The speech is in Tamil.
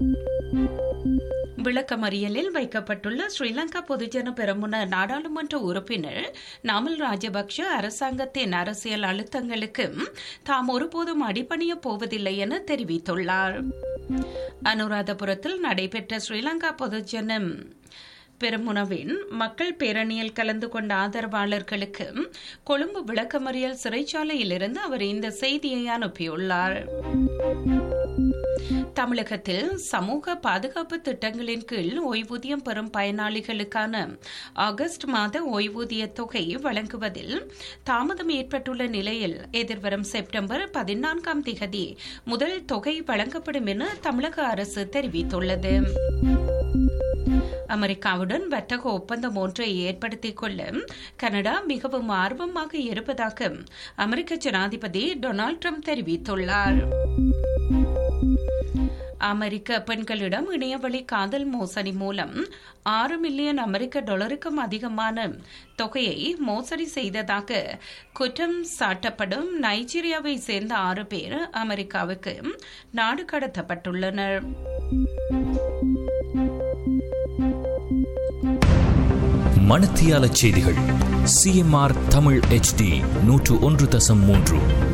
விளக்கமறியலில் வைக்கப்பட்டுள்ள ஸ்ரீலங்கா பொதுஜன பெரமுன நாடாளுமன்ற உறுப்பினர் நாமல் ராஜபக்ஷ அரசாங்கத்தின் அரசியல் அழுத்தங்களுக்கு தாம் ஒருபோதும் அடிபணியப் போவதில்லை என தெரிவித்துள்ளார் அனுராதபுரத்தில் நடைபெற்ற ஸ்ரீலங்கா பொதுஜன பெருமுனவின் மக்கள் பேரணியில் கலந்து கொண்ட ஆதரவாளர்களுக்கு கொழும்பு விளக்கமறியல் சிறைச்சாலையிலிருந்து அவர் இந்த செய்தியை அனுப்பியுள்ளார் தமிழகத்தில் சமூக பாதுகாப்பு திட்டங்களின் கீழ் ஓய்வூதியம் பெறும் பயனாளிகளுக்கான ஆகஸ்ட் மாத ஓய்வூதிய தொகை வழங்குவதில் தாமதம் ஏற்பட்டுள்ள நிலையில் எதிர்வரும் செப்டம்பர் பதினான்காம் திகதி முதல் தொகை வழங்கப்படும் என தமிழக அரசு தெரிவித்துள்ளது அமெரிக்காவுடன் வர்த்தக ஒப்பந்தம் ஒன்றை ஏற்படுத்திக் கொள்ள கனடா மிகவும் ஆர்வமாக இருப்பதாக அமெரிக்க ஜனாதிபதி டொனால்டு ட்ரம்ப் தெரிவித்துள்ளார் அமெரிக்க பெண்களிடம் இணையவழி காதல் மோசடி மூலம் ஆறு மில்லியன் அமெரிக்க டாலருக்கும் அதிகமான தொகையை மோசடி செய்ததாக குற்றம் சாட்டப்படும் நைஜீரியாவை சேர்ந்த ஆறு பேர் அமெரிக்காவுக்கு நாடு கடத்தப்பட்டுள்ளனர் மணத்தியால செய்திகள் சிஎம்ஆர் தமிழ் ஹெச்டி நூற்று ஒன்று தசம் மூன்று